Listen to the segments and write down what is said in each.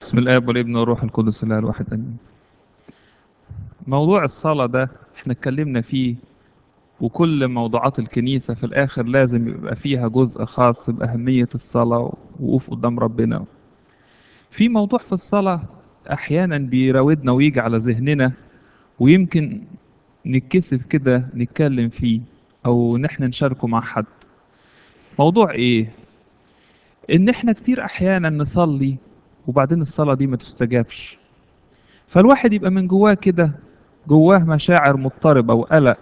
بسم الاب والابن والروح القدس الله الواحد امين موضوع الصلاه ده احنا اتكلمنا فيه وكل موضوعات الكنيسه في الاخر لازم يبقى فيها جزء خاص باهميه الصلاه ووقوف قدام ربنا في موضوع في الصلاه احيانا بيراودنا ويجي على ذهننا ويمكن نتكسف كده نتكلم فيه او ان احنا نشاركه مع حد موضوع ايه ان احنا كتير احيانا نصلي وبعدين الصلاة دي ما تستجابش فالواحد يبقى من جواه كده جواه مشاعر مضطربة وقلق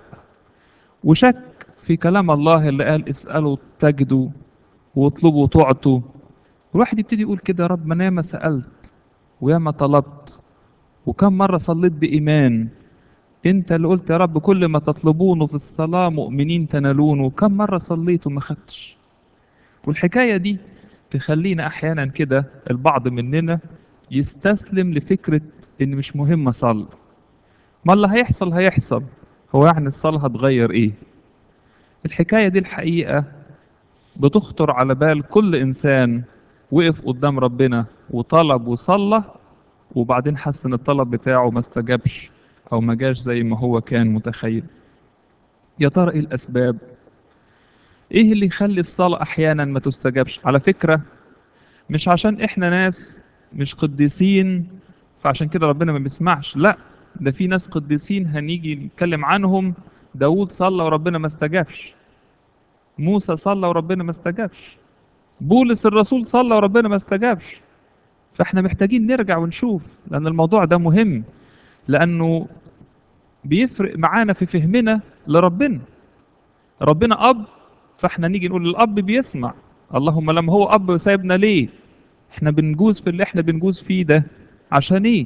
وشك في كلام الله اللي قال اسألوا تجدوا واطلبوا تعطوا الواحد يبتدي يقول كده يا رب ما انا ياما سألت وياما طلبت وكم مرة صليت بإيمان انت اللي قلت يا رب كل ما تطلبونه في الصلاة مؤمنين تنالونه وكم مرة صليت وما خدتش والحكاية دي تخلينا احيانا كده البعض مننا يستسلم لفكرة ان مش مهم اصلي ما اللي هيحصل هيحصل هو يعني الصلاة هتغير ايه الحكاية دي الحقيقة بتخطر على بال كل انسان وقف قدام ربنا وطلب وصلى وبعدين حس ان الطلب بتاعه ما استجابش او ما جاش زي ما هو كان متخيل يا ترى ايه الاسباب ايه اللي يخلي الصلاة احيانا ما تستجابش على فكرة مش عشان احنا ناس مش قديسين فعشان كده ربنا ما بيسمعش لا ده في ناس قديسين هنيجي نتكلم عنهم داود صلى وربنا ما استجابش موسى صلى وربنا ما استجابش بولس الرسول صلى وربنا ما استجابش فاحنا محتاجين نرجع ونشوف لان الموضوع ده مهم لانه بيفرق معانا في فهمنا لربنا ربنا اب فاحنا نيجي نقول الاب بيسمع اللهم لما هو اب سايبنا ليه احنا بنجوز في اللي احنا بنجوز فيه ده عشان ايه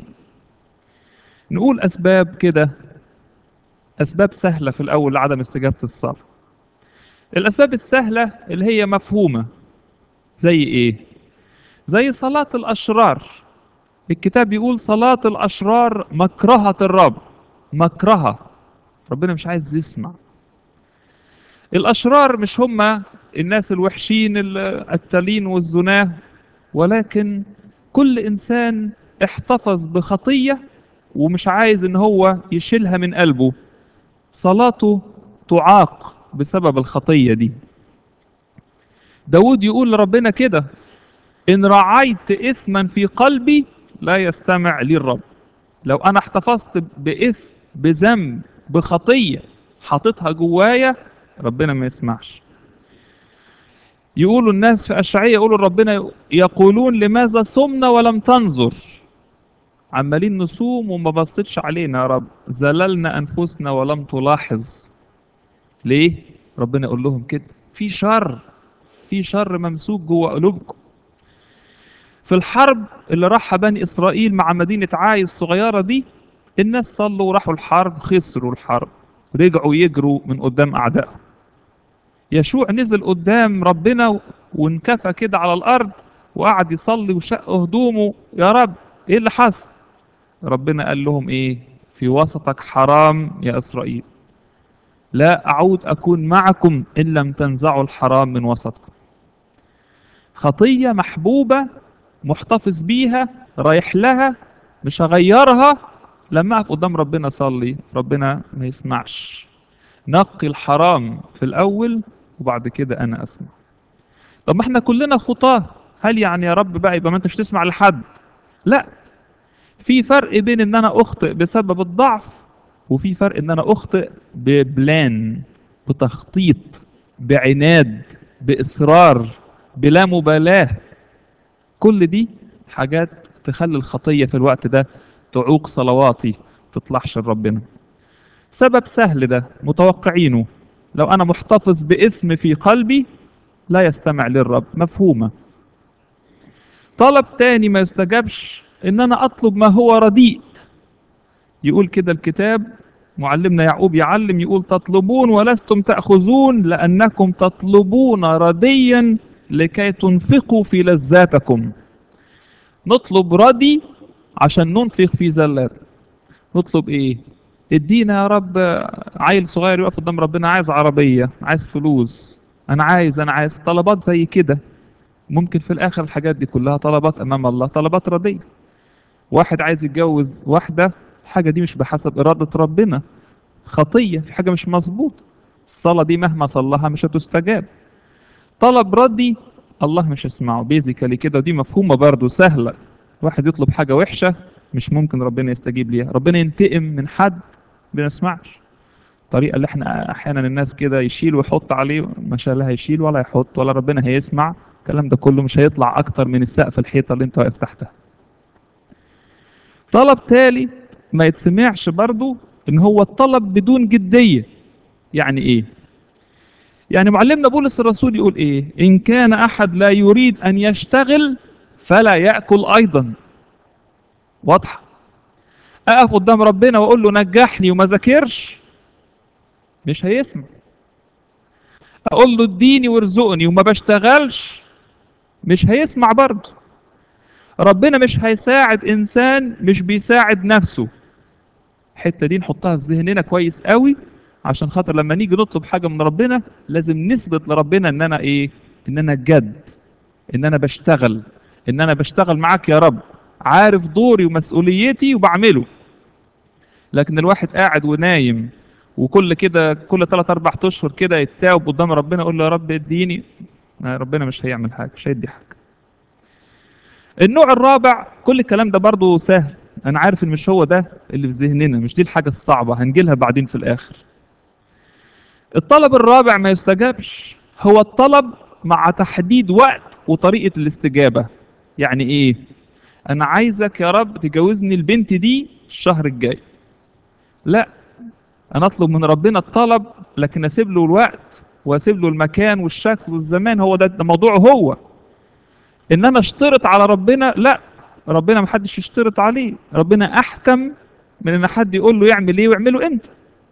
نقول اسباب كده اسباب سهله في الاول لعدم استجابه الصلاه الاسباب السهله اللي هي مفهومه زي ايه زي صلاه الاشرار الكتاب بيقول صلاه الاشرار مكرهه الرب مكرهه ربنا مش عايز يسمع الأشرار مش هم الناس الوحشين القتالين والزناه ولكن كل إنسان احتفظ بخطية ومش عايز إن هو يشيلها من قلبه صلاته تعاق بسبب الخطية دي داود يقول لربنا كده إن رعيت إثما في قلبي لا يستمع لي الرب لو أنا احتفظت بإثم بذنب بخطية حاططها جوايا ربنا ما يسمعش يقولوا الناس في أشعية يقولوا ربنا يقولون لماذا صمنا ولم تنظر عمالين نصوم وما بصيتش علينا يا رب زللنا أنفسنا ولم تلاحظ ليه ربنا يقول لهم كده في شر في شر ممسوك جوه قلوبكم في الحرب اللي راحها بني إسرائيل مع مدينة عاي الصغيرة دي الناس صلوا وراحوا الحرب خسروا الحرب رجعوا يجروا من قدام أعدائهم يشوع نزل قدام ربنا وانكفى كده على الأرض وقعد يصلي وشق هدومه يا رب إيه اللي حصل ربنا قال لهم إيه في وسطك حرام يا إسرائيل لا أعود أكون معكم إن لم تنزعوا الحرام من وسطكم خطية محبوبة محتفظ بيها رايح لها مش هغيرها لما اقف قدام ربنا اصلي ربنا ما يسمعش نقي الحرام في الاول وبعد كده انا اسمع طب ما احنا كلنا خطاه هل يعني يا رب بقى يبقى ما انتش تسمع لحد لا في فرق بين ان انا اخطئ بسبب الضعف وفي فرق ان انا اخطئ ببلان بتخطيط بعناد باصرار بلا مبالاه كل دي حاجات تخلي الخطيه في الوقت ده تعوق صلواتي تطلعش لربنا سبب سهل ده متوقعينه لو انا محتفظ باثم في قلبي لا يستمع للرب مفهومه طلب تاني ما يستجابش ان انا اطلب ما هو رديء يقول كده الكتاب معلمنا يعقوب يعلم يقول تطلبون ولستم تأخذون لأنكم تطلبون رديا لكي تنفقوا في لذاتكم نطلب ردي عشان ننفق في زلات نطلب ايه ادينا يا رب عيل صغير يقف قدام ربنا عايز عربية عايز فلوس انا عايز انا عايز طلبات زي كده ممكن في الاخر الحاجات دي كلها طلبات امام الله طلبات ردية واحد عايز يتجوز واحدة الحاجة دي مش بحسب إرادة ربنا خطية في حاجة مش مظبوطة الصلاة دي مهما صلها مش هتستجاب طلب ردي الله مش هيسمعه بيزيكالي كده ودي مفهومة برضه سهلة واحد يطلب حاجة وحشة مش ممكن ربنا يستجيب ليها ربنا ينتقم من حد ما بنسمعش الطريقة اللي احنا احيانا الناس كده يشيل ويحط عليه ما شاء الله هيشيل ولا يحط ولا ربنا هيسمع الكلام ده كله مش هيطلع اكتر من السقف الحيطة اللي انت واقف تحتها طلب تالي ما يتسمعش برضو ان هو الطلب بدون جدية يعني ايه يعني معلمنا بولس الرسول يقول ايه ان كان احد لا يريد ان يشتغل فلا يأكل ايضا واضحة اقف قدام ربنا واقول له نجحني وما ذاكرش مش هيسمع اقول له اديني وارزقني وما بشتغلش مش هيسمع برضه ربنا مش هيساعد انسان مش بيساعد نفسه الحته دي نحطها في ذهننا كويس قوي عشان خاطر لما نيجي نطلب حاجه من ربنا لازم نثبت لربنا ان انا ايه ان انا جد ان انا بشتغل ان انا بشتغل معاك يا رب عارف دوري ومسؤوليتي وبعمله لكن الواحد قاعد ونايم وكل كده كل 3 4 اشهر كده يتاوب قدام ربنا يقول له يا رب اديني ربنا مش هيعمل حاجه مش هيدي حاجه النوع الرابع كل الكلام ده برضه سهل انا عارف ان مش هو ده اللي في ذهننا مش دي الحاجه الصعبه هنجيلها بعدين في الاخر الطلب الرابع ما يستجابش هو الطلب مع تحديد وقت وطريقه الاستجابه يعني ايه انا عايزك يا رب تجوزني البنت دي الشهر الجاي لا انا اطلب من ربنا الطلب لكن اسيب له الوقت واسيب له المكان والشكل والزمان هو ده, ده موضوعه هو ان انا اشترط على ربنا لا ربنا ما حدش يشترط عليه ربنا احكم من ان حد يقول له يعمل ايه ويعمله امتى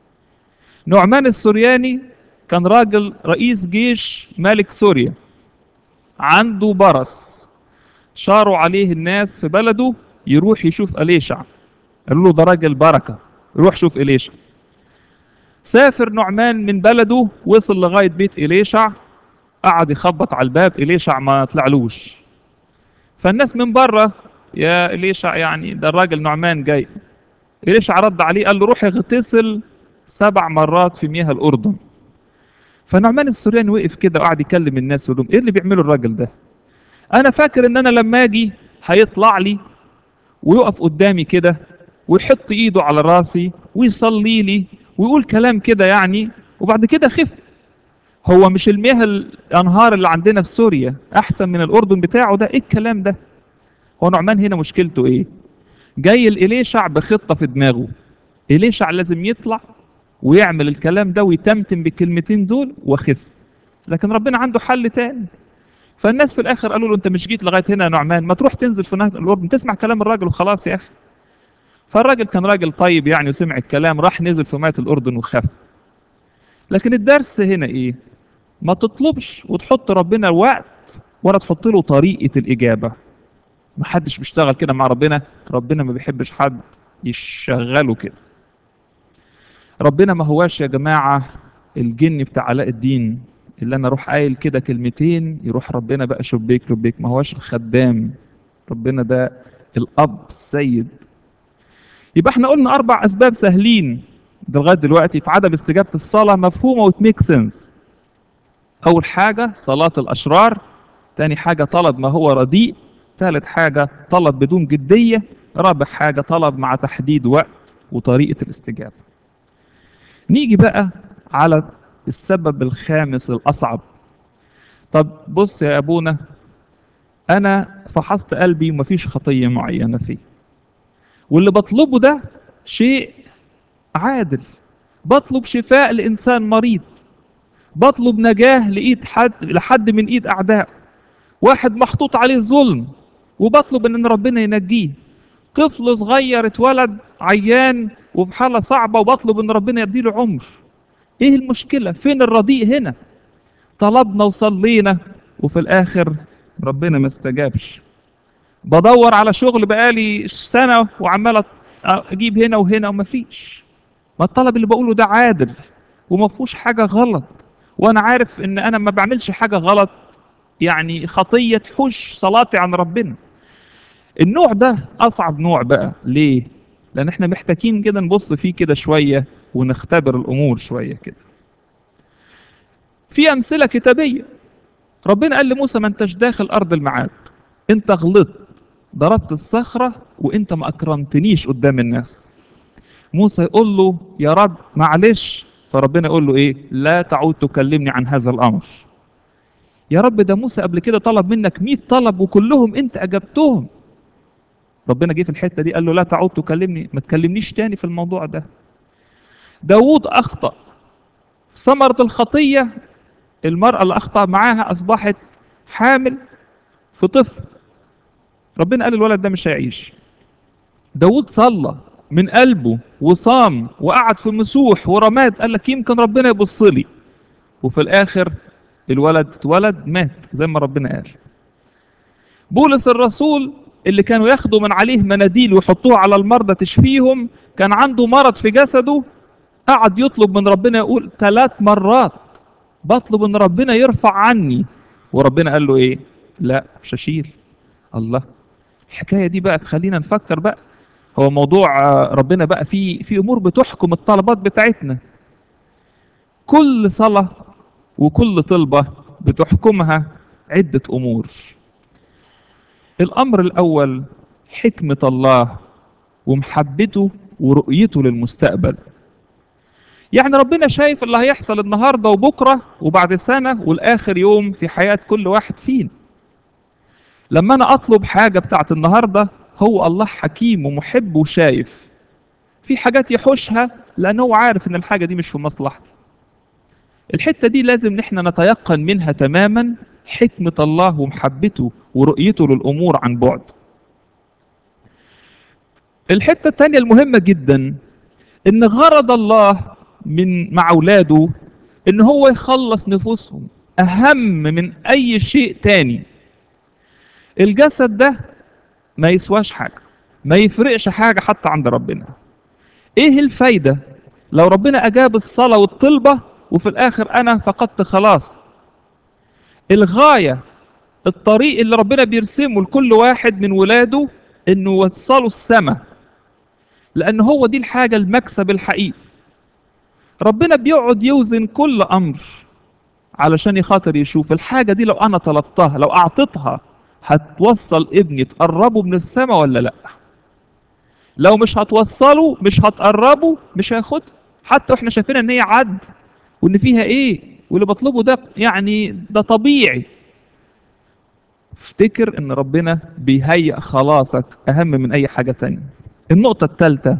نعمان السورياني كان راجل رئيس جيش ملك سوريا عنده برص شاروا عليه الناس في بلده يروح يشوف أليشع قالوا له ده راجل بركة روح شوف إليشع سافر نعمان من بلده وصل لغاية بيت إليشع قعد يخبط على الباب إليشع ما طلعلوش فالناس من بره يا إليشع يعني ده الراجل نعمان جاي إليشع رد عليه قال له روح اغتسل سبع مرات في مياه الأردن فنعمان السورياني وقف كده وقعد يكلم الناس ويقول لهم ايه اللي بيعمله الراجل ده انا فاكر ان انا لما اجي هيطلع لي ويقف قدامي كده ويحط ايده على راسي ويصلي لي ويقول كلام كده يعني وبعد كده خف هو مش المياه الانهار اللي عندنا في سوريا احسن من الاردن بتاعه ده ايه الكلام ده هو نعمان هنا مشكلته ايه جاي الإليشع بخطة في دماغه إليشع لازم يطلع ويعمل الكلام ده ويتمتم بالكلمتين دول وخف لكن ربنا عنده حل تاني فالناس في الاخر قالوا له انت مش جيت لغايه هنا يا نعمان ما تروح تنزل في نهر الاردن تسمع كلام الراجل وخلاص يا اخي فالراجل كان راجل طيب يعني وسمع الكلام راح نزل في ميه الاردن وخف لكن الدرس هنا ايه ما تطلبش وتحط ربنا وقت ولا تحط له طريقه الاجابه ما حدش بيشتغل كده مع ربنا ربنا ما بيحبش حد يشغله كده ربنا ما هواش يا جماعه الجن بتاع علاء الدين اللي انا اروح قايل كده كلمتين يروح ربنا بقى شبيك لبيك ما هواش الخدام ربنا ده الاب السيد يبقى احنا قلنا اربع اسباب سهلين ده لغايه دلوقتي في عدم استجابه الصلاه مفهومه وتميك سنس اول حاجه صلاه الاشرار تاني حاجه طلب ما هو رديء ثالث حاجه طلب بدون جديه رابع حاجه طلب مع تحديد وقت وطريقه الاستجابه نيجي بقى على السبب الخامس الأصعب طب بص يا أبونا أنا فحصت قلبي ومفيش خطية معينة فيه واللي بطلبه ده شيء عادل بطلب شفاء لإنسان مريض بطلب نجاة لإيد حد لحد من إيد أعداء واحد محطوط عليه ظلم وبطلب إن ربنا ينجيه طفل صغير اتولد عيان وفي حالة صعبة وبطلب إن ربنا يديله عمر ايه المشكلة فين الرديء هنا طلبنا وصلينا وفي الاخر ربنا ما استجابش بدور على شغل بقالي سنة وعمال اجيب هنا وهنا ومفيش ما الطلب اللي بقوله ده عادل وما فيهوش حاجة غلط وانا عارف ان انا ما بعملش حاجة غلط يعني خطية تحوش صلاتي عن ربنا النوع ده اصعب نوع بقى ليه لان احنا محتاجين كده نبص فيه كده شويه ونختبر الامور شويه كده في امثله كتابيه ربنا قال لموسى ما انتش داخل ارض الميعاد انت غلطت ضربت الصخره وانت ما اكرمتنيش قدام الناس موسى يقول له يا رب معلش فربنا يقول له ايه لا تعود تكلمني عن هذا الامر يا رب ده موسى قبل كده طلب منك 100 طلب وكلهم انت اجبتهم ربنا جه في الحته دي قال له لا تعود تكلمني ما تكلمنيش تاني في الموضوع ده داوود اخطا ثمره الخطيه المراه اللي اخطا معاها اصبحت حامل في طفل ربنا قال الولد ده مش هيعيش داود صلى من قلبه وصام وقعد في مسوح ورماد قال لك يمكن ربنا يبص لي وفي الاخر الولد اتولد مات زي ما ربنا قال بولس الرسول اللي كانوا ياخدوا من عليه مناديل ويحطوها على المرضى تشفيهم كان عنده مرض في جسده قعد يطلب من ربنا يقول ثلاث مرات بطلب ان ربنا يرفع عني وربنا قال له ايه لا مش هشيل الله الحكايه دي بقى تخلينا نفكر بقى هو موضوع آه، ربنا بقى في في امور بتحكم الطلبات بتاعتنا كل صلاه وكل طلبه بتحكمها عده امور الامر الاول حكمه الله ومحبته ورؤيته للمستقبل يعني ربنا شايف اللي هيحصل النهارده وبكره وبعد سنه والاخر يوم في حياه كل واحد فينا لما انا اطلب حاجه بتاعت النهارده هو الله حكيم ومحب وشايف في حاجات يحوشها لان هو عارف ان الحاجه دي مش في مصلحتي الحته دي لازم نحن نتيقن منها تماما حكمه الله ومحبته ورؤيته للامور عن بعد الحته الثانيه المهمه جدا ان غرض الله من مع اولاده ان هو يخلص نفوسهم اهم من اي شيء تاني الجسد ده ما يسواش حاجه ما يفرقش حاجه حتى عند ربنا ايه الفايده لو ربنا اجاب الصلاه والطلبه وفي الاخر انا فقدت خلاص الغايه الطريق اللي ربنا بيرسمه لكل واحد من ولاده انه يوصلوا السماء لان هو دي الحاجه المكسب الحقيقي ربنا بيقعد يوزن كل امر علشان يخاطر يشوف الحاجه دي لو انا طلبتها لو اعطيتها هتوصل ابني تقربه من السماء ولا لا لو مش هتوصله مش هتقربه مش هياخد حتى واحنا شايفين ان هي عد وان فيها ايه واللي بطلبه ده يعني ده طبيعي افتكر ان ربنا بيهيئ خلاصك اهم من اي حاجه تانية النقطه الثالثه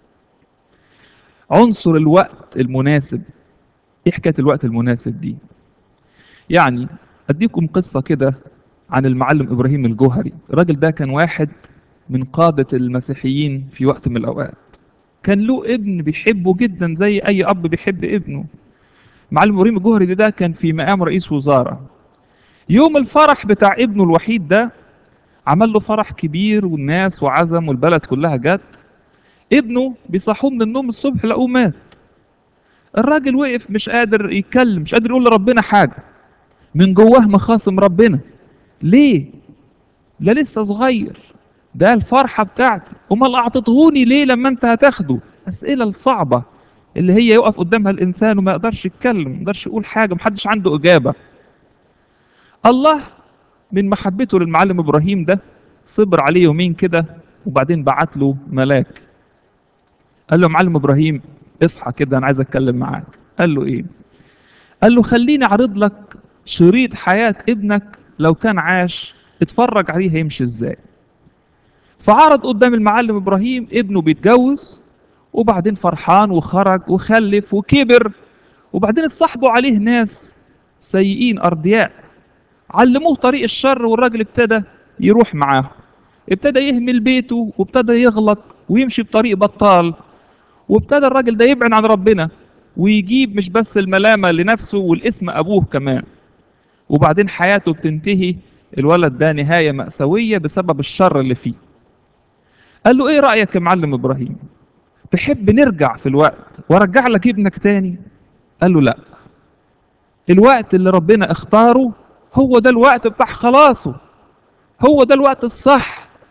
عنصر الوقت المناسب ايه حكايه الوقت المناسب دي يعني اديكم قصه كده عن المعلم ابراهيم الجوهري الراجل ده كان واحد من قاده المسيحيين في وقت من الاوقات كان له ابن بيحبه جدا زي اي اب بيحب ابنه معلم ابراهيم الجوهري ده, ده كان في مقام رئيس وزاره يوم الفرح بتاع ابنه الوحيد ده عمل له فرح كبير والناس وعزم والبلد كلها جت ابنه بيصحوه من النوم الصبح لقوه مات الراجل وقف مش قادر يتكلم مش قادر يقول لربنا حاجه من جواه مخاصم ربنا ليه لا لسه صغير ده الفرحه بتاعتي امال اعطيتهوني ليه لما انت هتاخده اسئله الصعبه اللي هي يقف قدامها الانسان وما يقدرش يتكلم ما يقدرش يقول حاجه محدش عنده اجابه الله من محبته للمعلم ابراهيم ده صبر عليه يومين كده وبعدين بعت له ملاك قال له معلم ابراهيم اصحى كده انا عايز اتكلم معاك قال له ايه قال له خليني اعرض لك شريط حياه ابنك لو كان عاش اتفرج عليه هيمشي ازاي فعرض قدام المعلم ابراهيم ابنه بيتجوز وبعدين فرحان وخرج وخلف وكبر وبعدين اتصاحبوا عليه ناس سيئين ارضياء علموه طريق الشر والراجل ابتدى يروح معاهم ابتدى يهمل بيته وابتدى يغلط ويمشي بطريق بطال وابتدى الراجل ده يبعد عن ربنا ويجيب مش بس الملامة لنفسه والاسم أبوه كمان وبعدين حياته بتنتهي الولد ده نهاية مأساوية بسبب الشر اللي فيه قال له ايه رأيك يا معلم إبراهيم تحب نرجع في الوقت وارجع لك ابنك تاني قال له لا الوقت اللي ربنا اختاره هو ده الوقت بتاع خلاصه هو ده الوقت الصح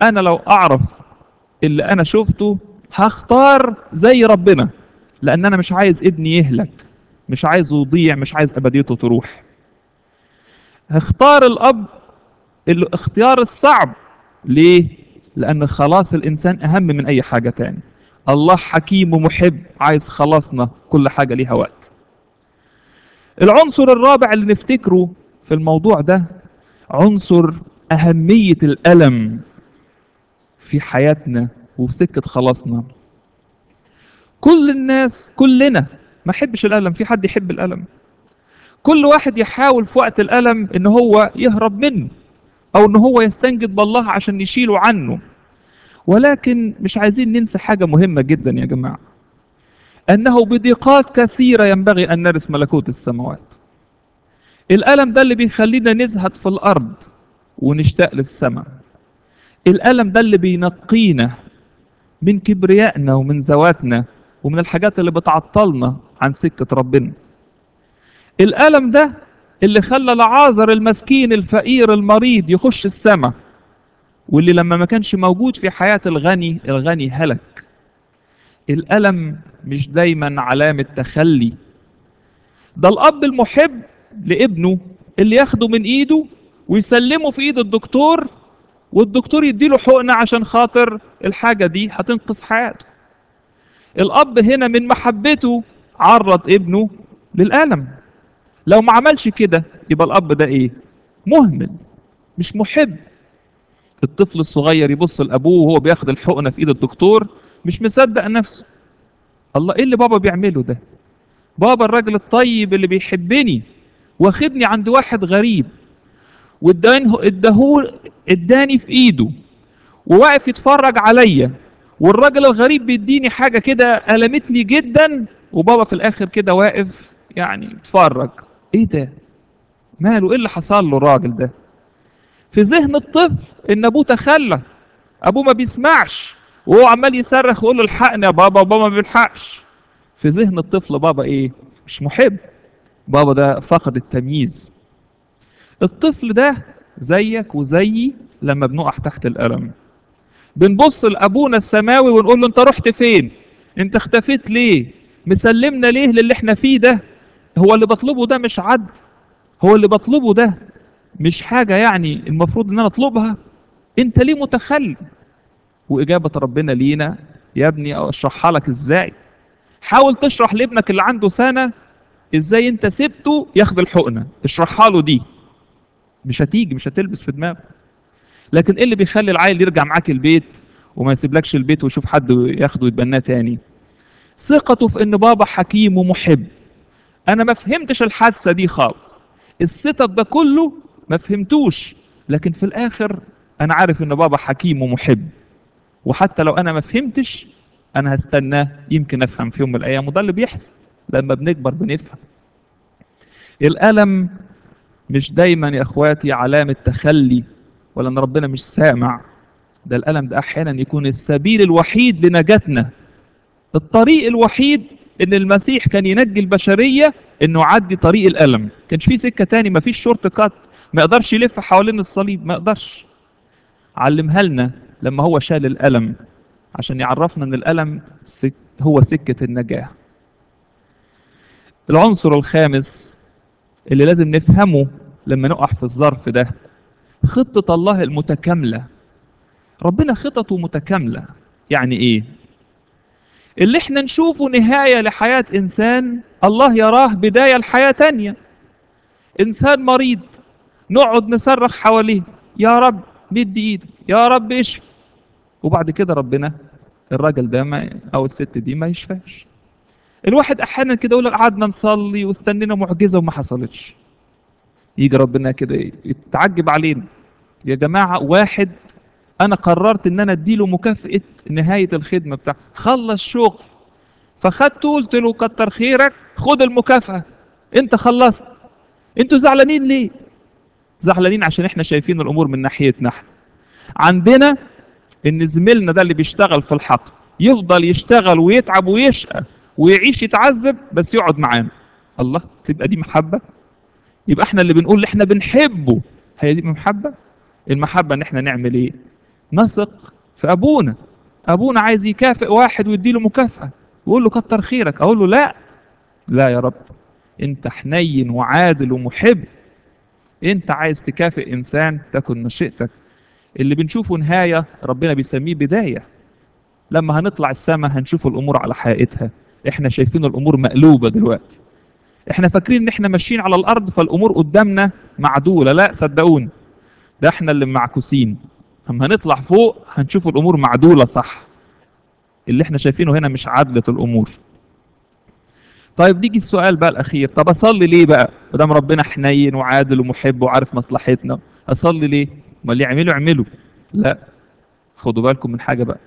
انا لو اعرف اللي انا شفته هختار زي ربنا لان انا مش عايز ابني يهلك مش عايزه يضيع مش عايز ابديته تروح هختار الاب الاختيار الصعب ليه لان خلاص الانسان اهم من اي حاجه تاني الله حكيم ومحب عايز خلاصنا كل حاجه ليها وقت العنصر الرابع اللي نفتكره في الموضوع ده عنصر اهميه الالم في حياتنا وفي سكه خلاصنا كل الناس كلنا ما يحبش الالم في حد يحب الالم كل واحد يحاول في وقت الالم ان هو يهرب منه او ان هو يستنجد بالله عشان يشيله عنه ولكن مش عايزين ننسى حاجه مهمه جدا يا جماعه انه بضيقات كثيره ينبغي ان نرث ملكوت السماوات الالم ده اللي بيخلينا نزهد في الارض ونشتاق للسماء الالم ده اللي بينقينا من كبريائنا ومن ذواتنا ومن الحاجات اللي بتعطلنا عن سكه ربنا الالم ده اللي خلى لعازر المسكين الفقير المريض يخش السماء واللي لما ما كانش موجود في حياة الغني الغني هلك الألم مش دايما علامة تخلي ده الأب المحب لابنه اللي ياخده من إيده ويسلمه في إيد الدكتور والدكتور يديله حقنة عشان خاطر الحاجة دي هتنقذ حياته الأب هنا من محبته عرض ابنه للألم لو ما عملش كده يبقى الأب ده إيه مهمل مش محب الطفل الصغير يبص لابوه وهو بياخد الحقنه في ايد الدكتور مش مصدق نفسه الله ايه اللي بابا بيعمله ده بابا الراجل الطيب اللي بيحبني واخدني عند واحد غريب وادانه اداهول اداني في ايده وواقف يتفرج عليا والراجل الغريب بيديني حاجه كده المتني جدا وبابا في الاخر كده واقف يعني بيتفرج ايه ده ماله ايه اللي حصل له الراجل ده في ذهن الطفل ان ابوه تخلى ابوه ما بيسمعش وهو عمال يصرخ ويقول له الحقني يا بابا وبابا ما بيلحقش في ذهن الطفل بابا ايه مش محب بابا ده فقد التمييز الطفل ده زيك وزيي لما بنقع تحت الالم بنبص لابونا السماوي ونقول له انت رحت فين انت اختفيت ليه مسلمنا ليه للي احنا فيه ده هو اللي بطلبه ده مش عدل هو اللي بطلبه ده مش حاجة يعني المفروض ان انا اطلبها انت ليه متخلي واجابة ربنا لينا يا ابني اشرحها لك ازاي حاول تشرح لابنك اللي عنده سنة ازاي انت سبته ياخد الحقنة اشرحها له دي مش هتيجي مش هتلبس في دماغه لكن ايه اللي بيخلي العيل يرجع معاك البيت وما يسيبلكش البيت ويشوف حد ياخده ويتبناه تاني ثقته في ان بابا حكيم ومحب انا ما فهمتش الحادثة دي خالص السيت اب ده كله ما فهمتوش لكن في الاخر انا عارف ان بابا حكيم ومحب وحتى لو انا ما فهمتش انا هستناه يمكن افهم في يوم من الايام وده اللي بيحصل لما بنكبر بنفهم الالم مش دايما يا اخواتي علامه تخلي ولا ان ربنا مش سامع ده الالم ده احيانا يكون السبيل الوحيد لنجاتنا الطريق الوحيد ان المسيح كان ينجي البشريه انه يعدي طريق الالم كانش في سكه تاني ما فيش شورت كات ما يقدرش يلف حوالين الصليب ما يقدرش علمها لنا لما هو شال الالم عشان يعرفنا ان الالم سك هو سكه النجاه العنصر الخامس اللي لازم نفهمه لما نقع في الظرف ده خطه الله المتكامله ربنا خططه متكامله يعني ايه اللي احنا نشوفه نهايه لحياه انسان الله يراه بدايه لحياه تانيه انسان مريض نقعد نصرخ حواليه يا رب مد ايدك يا رب اشفي وبعد كده ربنا الراجل ده ما او الست دي ما يشفاش الواحد احيانا كده يقول قعدنا نصلي واستنينا معجزه وما حصلتش يجي ربنا كده يتعجب علينا يا جماعه واحد انا قررت ان انا اديله مكافاه نهايه الخدمه بتاعه خلص شغل فخدته قلت له كتر خيرك خد المكافاه انت خلصت انتوا زعلانين ليه زعلانين عشان احنا شايفين الامور من ناحيتنا احنا عندنا ان زميلنا ده اللي بيشتغل في الحق يفضل يشتغل ويتعب ويشقى ويعيش يتعذب بس يقعد معانا الله تبقى دي محبه يبقى احنا اللي بنقول احنا بنحبه هي دي محبه المحبه ان احنا نعمل ايه نثق في ابونا ابونا عايز يكافئ واحد ويديله مكافاه ويقول له كتر خيرك اقول له لا لا يا رب انت حنين وعادل ومحب انت عايز تكافئ انسان تكن مشيئتك اللي بنشوفه نهايه ربنا بيسميه بدايه لما هنطلع السماء هنشوف الامور على حقيقتها احنا شايفين الامور مقلوبه دلوقتي احنا فاكرين ان احنا ماشيين على الارض فالامور قدامنا معدوله لا صدقوني ده احنا اللي معكوسين لما هنطلع فوق هنشوف الامور معدوله صح اللي احنا شايفينه هنا مش عدله الامور طيب نيجي السؤال بقى الاخير طب اصلي ليه بقى ما دام ربنا حنين وعادل ومحب وعارف مصلحتنا اصلي ليه ما اللي يعمله اعمله لا خدوا بالكم من حاجه بقى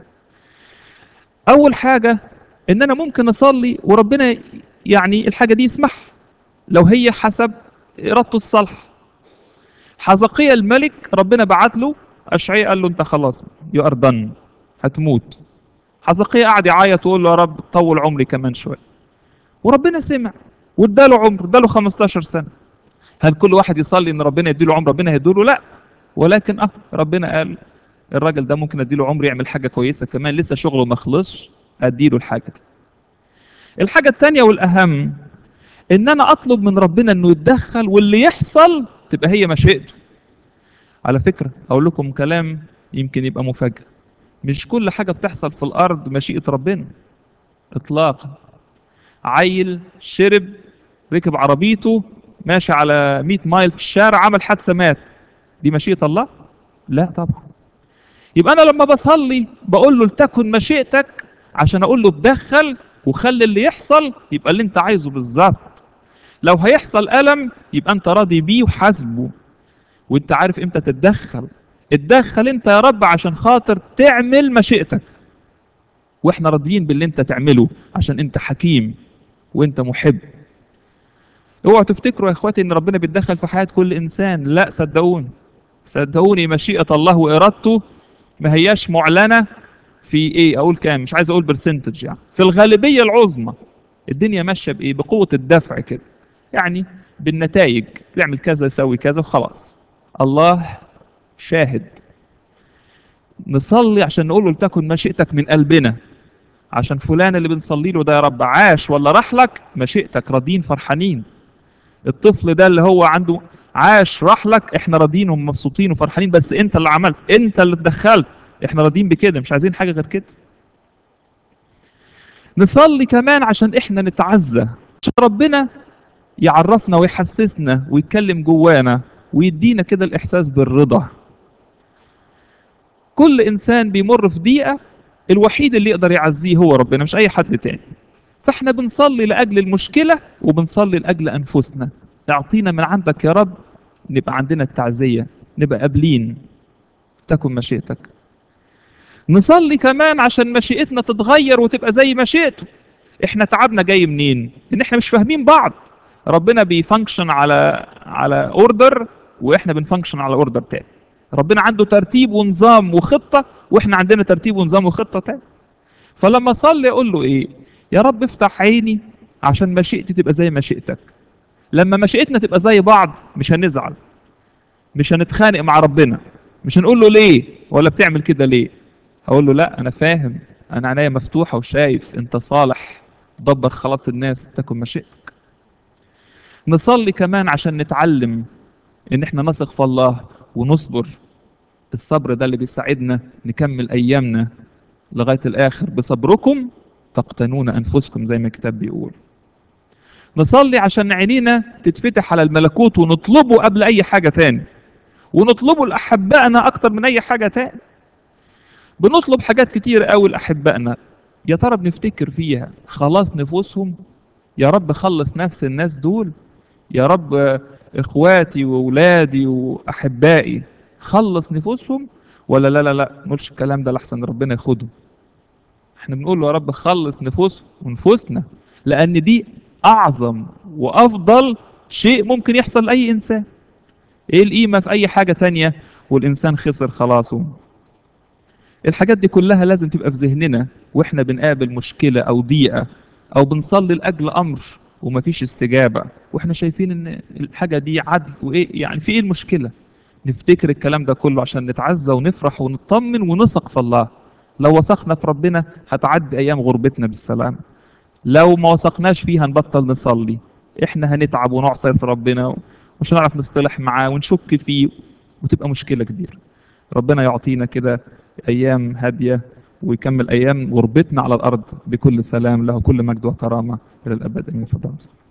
اول حاجه ان انا ممكن اصلي وربنا يعني الحاجه دي يسمح لو هي حسب ارادته الصالحه حزقية الملك ربنا بعت له اشعياء قال له انت خلاص يو ار دن هتموت حزقية قعد يعيط ويقول له يا رب طول عمري كمان شويه وربنا سمع واداله عمر اداله 15 سنه هل كل واحد يصلي ان ربنا يديله عمر ربنا هيديله لا ولكن اه ربنا قال الراجل ده ممكن اديله عمر يعمل حاجه كويسه كمان لسه شغله ما خلصش اديله الحاجه دي الحاجه الثانيه والاهم ان انا اطلب من ربنا انه يتدخل واللي يحصل تبقى هي مشيئته على فكره اقول لكم كلام يمكن يبقى مفاجئ مش كل حاجه بتحصل في الارض مشيئه ربنا اطلاقا عيل شرب ركب عربيته ماشي على 100 مايل في الشارع عمل حادثه مات دي مشيئه الله لا طبعا يبقى انا لما بصلي بقول له لتكن مشيئتك عشان اقول له اتدخل وخلي اللي يحصل يبقى اللي انت عايزه بالظبط لو هيحصل الم يبقى انت راضي بيه وحاسبه وانت عارف امتى تتدخل اتدخل انت يا رب عشان خاطر تعمل مشيئتك واحنا راضيين باللي انت تعمله عشان انت حكيم وانت محب اوعوا تفتكروا يا اخواتي ان ربنا بيتدخل في حياه كل انسان لا صدقوني صدقوني مشيئه الله وارادته ما هياش معلنه في ايه اقول كام مش عايز اقول برسنتج يعني في الغالبيه العظمى الدنيا ماشيه بايه بقوه الدفع كده يعني بالنتائج يعمل كذا يسوي كذا وخلاص الله شاهد نصلي عشان نقول له لتكن مشيئتك من قلبنا عشان فلان اللي بنصلي له ده يا رب عاش ولا راح لك مشيئتك راضين فرحانين الطفل ده اللي هو عنده عاش راح لك احنا راضيين ومبسوطين وفرحانين بس انت اللي عملت انت اللي اتدخلت احنا راضيين بكده مش عايزين حاجه غير كده نصلي كمان عشان احنا نتعزى عشان ربنا يعرفنا ويحسسنا ويتكلم جوانا ويدينا كده الاحساس بالرضا كل انسان بيمر في ضيقه الوحيد اللي يقدر يعزيه هو ربنا مش اي حد تاني فاحنا بنصلي لاجل المشكله وبنصلي لاجل انفسنا اعطينا من عندك يا رب نبقى عندنا التعزيه نبقى قابلين تكن مشيئتك نصلي كمان عشان مشيئتنا تتغير وتبقى زي مشيئته احنا تعبنا جاي منين ان احنا مش فاهمين بعض ربنا بيفانكشن على على اوردر واحنا بنفانكشن على اوردر تاني ربنا عنده ترتيب ونظام وخطه واحنا عندنا ترتيب ونظام وخطه تاني فلما اصلي اقول له ايه يا رب افتح عيني عشان مشيئتي تبقى زي مشيئتك لما مشيئتنا تبقى زي بعض مش هنزعل مش هنتخانق مع ربنا مش هنقول له ليه ولا بتعمل كده ليه هقول له لا انا فاهم انا عينيا مفتوحه وشايف انت صالح دبر خلاص الناس تكن مشيئتك نصلي كمان عشان نتعلم ان احنا نثق في الله ونصبر الصبر ده اللي بيساعدنا نكمل ايامنا لغايه الاخر بصبركم تقتنون انفسكم زي ما الكتاب بيقول نصلي عشان عينينا تتفتح على الملكوت ونطلبه قبل اي حاجه تاني ونطلبه لاحبائنا اكتر من اي حاجه تاني بنطلب حاجات كتير قوي لاحبائنا يا ترى بنفتكر فيها خلاص نفوسهم يا رب خلص نفس الناس دول يا رب اخواتي واولادي واحبائي خلص نفوسهم ولا لا لا لا نقولش الكلام ده لحسن ربنا ياخده احنا بنقول له يا رب خلص نفوسهم ونفوسنا لان دي اعظم وافضل شيء ممكن يحصل لاي انسان ايه القيمه في اي حاجه تانية والانسان خسر خلاصه الحاجات دي كلها لازم تبقى في ذهننا واحنا بنقابل مشكله او ضيقه او بنصلي لاجل امر ومفيش استجابه واحنا شايفين ان الحاجه دي عدل وايه يعني في ايه المشكله نفتكر الكلام ده كله عشان نتعزى ونفرح ونطمن ونثق في الله لو وثقنا في ربنا هتعدي ايام غربتنا بالسلام لو ما وثقناش فيه هنبطل نصلي احنا هنتعب ونعصر في ربنا ومش هنعرف نصطلح معاه ونشك فيه وتبقى مشكلة كبيرة ربنا يعطينا كده ايام هادية ويكمل ايام غربتنا على الارض بكل سلام له كل مجد وكرامة الى الابد امين فضل